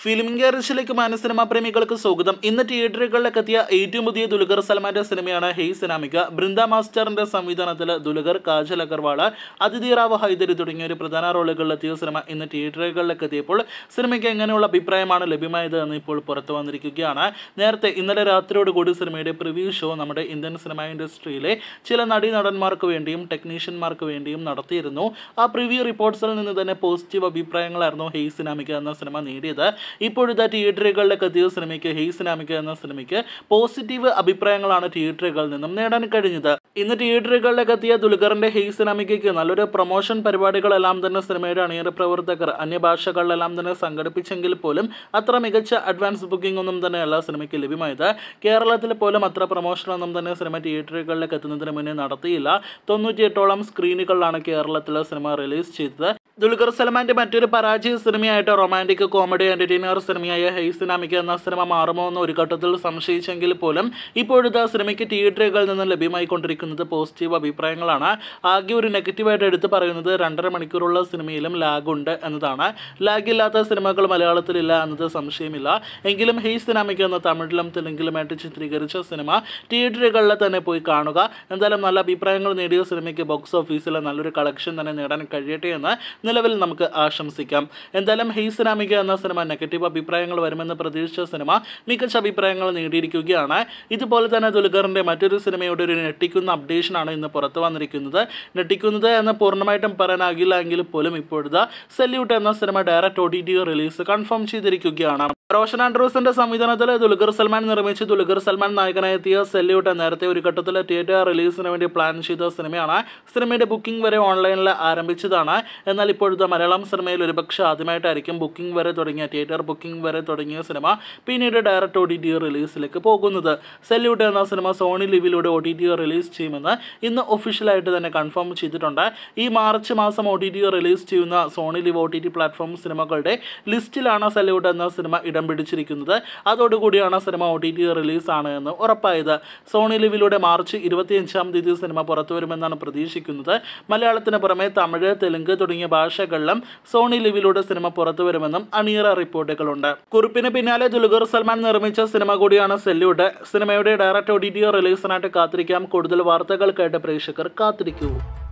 film ഗാരേജിലേക്ക് മാന cinema പ്രേമികൾക്ക് സ്വാഗതം ഇന്ന് തിയേറ്ററുകളിലേക്ക് എത്തിയ ഏറ്റവും പുതിയ ദുൽഖർ സൽമാന്റെ സിനിമയാണ് ഹെയ് സിനാമിക ബൃന്ദ മാസ്റ്ററിന്റെ സംവിധാനത്തിൽ ദുൽഖർ കാജൽ അഗർവാൾ അതിഥി റാവ് ഹൈദരി തുടങ്ങിയ ഒരു പ്രധാന റോളുകളിലെത്തിയ സിനിമ ഇന്ന് തിയേറ്ററുകളിലേക്ക് എത്തിയപ്പോൾ സിനിമയ്ക്ക് എങ്ങനെയുള്ള അഭിപ്രായമാണ് ലഭ്യമായത് എന്ന് ഇപ്പോൾ പുറത്തു വന്നിരിക്കുകയാണ് നേരത്തെ ഇന്നലെ രാത്രിയോട് കൂടി സിനിമയുടെ പ്രിവ്യൂ ഷോ നമ്മുടെ ഇന്ത്യൻ സിനിമ ഇൻഡസ്ട്രിയിലെ ചില നടീ നടന്മാർക്ക് വേണ്ടിയും ടെക്നീഷ്യന്മാർക്ക് വേണ്ടിയും നടത്തിയിരുന്നു ആ പ്രിവ്യൂ റിപ്പോർട്ട്സിൽ നിന്ന് തന്നെ പോസിറ്റീവ് അഭിപ്രായങ്ങളായിരുന്നു ഹെയ് സിനാമിക എന്ന സിനിമ നേടിയത് ഇപ്പോഴത്തെ തിയേറ്ററുകളിലേക്ക് എത്തിയ സിനിമയ്ക്ക് ഹെയ് സിനാമിക എന്ന സിനിമയ്ക്ക് പോസിറ്റീവ് അഭിപ്രായങ്ങളാണ് തിയേറ്ററുകളിൽ നിന്നും നേടാൻ കഴിഞ്ഞത് ഇന്ന് തിയേറ്ററുകളിലേക്ക് എത്തിയ ദുൽഖറിന്റെ ഹെയ് സിനാമികയ്ക്ക് നല്ലൊരു പ്രൊമോഷൻ പരിപാടികളെല്ലാം തന്നെ സിനിമയുടെ അണിയറ പ്രവർത്തകർ അന്യഭാഷകളിലെല്ലാം തന്നെ സംഘടിപ്പിച്ചെങ്കിൽ പോലും അത്ര മികച്ച അഡ്വാൻസ് ബുക്കിംഗ് ഒന്നും തന്നെ അല്ല സിനിമയ്ക്ക് ലഭ്യമായത് കേരളത്തിൽ പോലും അത്ര പ്രൊമോഷനൊന്നും തന്നെ സിനിമ തിയേറ്ററുകളിലേക്ക് എത്തുന്നതിന് മുന്നേ നടത്തിയില്ല തൊണ്ണൂറ്റിയെട്ടോളം സ്ക്രീനുകളിലാണ് കേരളത്തിലെ സിനിമ റിലീസ് ചെയ്തത് ദുൽഖർ സൽമാന്റെ മറ്റൊരു പരാജയ സിനിമയായിട്ട് റൊമാൻറ്റിക് കോമഡി എന്റർടൈനർ സിനിമയായ ഹെയ് സിനാമിക എന്ന സിനിമ മാറുമോ എന്ന് ഒരു ഘട്ടത്തിൽ സംശയിച്ചെങ്കിൽ പോലും ഇപ്പോഴത്തെ സിനിമയ്ക്ക് തിയേറ്ററുകളിൽ നിന്ന് ലഭ്യമായിക്കൊണ്ടിരിക്കുന്നത് പോസിറ്റീവ് അഭിപ്രായങ്ങളാണ് ആകെ ഒരു നെഗറ്റീവായിട്ട് എടുത്തു പറയുന്നത് രണ്ടര മണിക്കൂറുള്ള സിനിമയിലും ലാഗ് ഉണ്ട് എന്നതാണ് ലാഗ് ഇല്ലാത്ത സിനിമകൾ മലയാളത്തിലില്ല എന്നത് സംശയമില്ല എങ്കിലും ഹെയ് സിനാമിക എന്ന തമിഴിലും തെലുങ്കിലുമായിട്ട് ചിത്രീകരിച്ച സിനിമ തിയേറ്ററുകളിൽ തന്നെ പോയി കാണുക എന്തായാലും നല്ല അഭിപ്രായങ്ങൾ നേടിയ സിനിമയ്ക്ക് ബോക്സ് ഓഫീസിൽ നല്ലൊരു കളക്ഷൻ തന്നെ നേടാൻ കഴിയട്ടെ എന്ന് നിലവിൽ നമുക്ക് ആശംസിക്കാം എന്തായാലും ഹെയ് സിനാമിക എന്ന സിനിമ നെഗറ്റീവ് അഭിപ്രായങ്ങൾ വരുമെന്ന് പ്രതീക്ഷിച്ച സിനിമ മികച്ച അഭിപ്രായങ്ങൾ നേടിയിരിക്കുകയാണ് ഇതുപോലെ തന്നെ ദുൽഖറിൻ്റെ മറ്റൊരു സിനിമയുടെ ഒരു ഞെട്ടിക്കുന്ന അപ്ഡേഷനാണ് ഇന്ന് പുറത്തു വന്നിരിക്കുന്നത് ഞെട്ടിക്കുന്നത് എന്ന് പൂർണ്ണമായിട്ടും പറയാനാകില്ല എങ്കിൽ പോലും ഇപ്പോഴത്തെ സെല്യൂട്ട് എന്ന cinema direct O T T release confirm ചെയ്തിരിക്കുകയാണ് റോഷൻ ആൻഡ്രൂസിന്റെ സംവിധാനത്തിൽ ദുൽഖർ സൽമാൻ നിർമ്മിച്ച് ദുൽഖർ സൽമാൻ നായകനെത്തിയ സെല്യൂട്ട് നേരത്തെ ഒരു ഘട്ടത്തിൽ തിയേറ്റർ റിലീസിന് വേണ്ടി പ്ലാൻ ചെയ്ത സിനിമയാണ് സിനിമയുടെ ബുക്കിംഗ് വരെ ഓൺലൈനിൽ ആരംഭിച്ചതാണ് എന്നാൽ ഇപ്പോഴത്തെ മലയാളം സിനിമയിൽ ഒരുപക്ഷെ ആദ്യമായിട്ടായിരിക്കും ബുക്കിംഗ് വരെ തുടങ്ങിയ തിയേറ്റർ ബുക്കിംഗ് വരെ തുടങ്ങിയ സിനിമ പിന്നീട് ഡയറക്റ്റ് ഒ ടി ടി റിലീസിലേക്ക് പോകുന്നത് സെല്യൂട്ട് എന്ന സിനിമ സോണി ലിവിലൂടെ ഒ ടി ടി റിലീസ് ചെയ്യുമെന്ന് ഇന്ന് ഒഫീഷ്യലായിട്ട് തന്നെ കൺഫേം ചെയ്തിട്ടുണ്ട് ഈ മാർച്ച് മാസം ഒ ടി ടി റിലീസ് ചെയ്യുന്ന Sony Liv O T T platform സിനിമകളുടെ ലിസ്റ്റിലാണ് സെല്യൂട്ട് എന്ന സിനിമ ഇടം പിടിച്ചിരിക്കുന്നത് അതോടുകൂടിയാണ് സിനിമ ഒ ടി ടി റിലീസാണ് എന്ന് ഉറപ്പായത് സോണി ലിവിലൂടെ മാർച്ച് ഇരുപത്തിയഞ്ചാം തീയതി സിനിമ പുറത്തു വരുമെന്നാണ് പ്രതീക്ഷിക്കുന്നത് മലയാളത്തിന് പുറമെ തമിഴ് തെലുങ്ക് തുടങ്ങിയ ഭാഷകളിലും സോണി ലിവിലൂടെ സിനിമ പുറത്തു വരുമെന്നും അണിയറ റിപ്പോർട്ടുകളുണ്ട് കുറിപ്പിന് പിന്നാലെ ദുൽഖർ സൽമാൻ നിർമ്മിച്ച സിനിമ കൂടിയാണ് സെല്യൂട്ട് സിനിമയുടെ ഡയറക്റ്റ് ഒ ടി ടി റിലീസിനായിട്ട് കാത്തിരിക്കാം കൂടുതൽ വാർത്തകൾ കേട്ട് പ്രേക്ഷകർ കാത്തിരിക്കൂ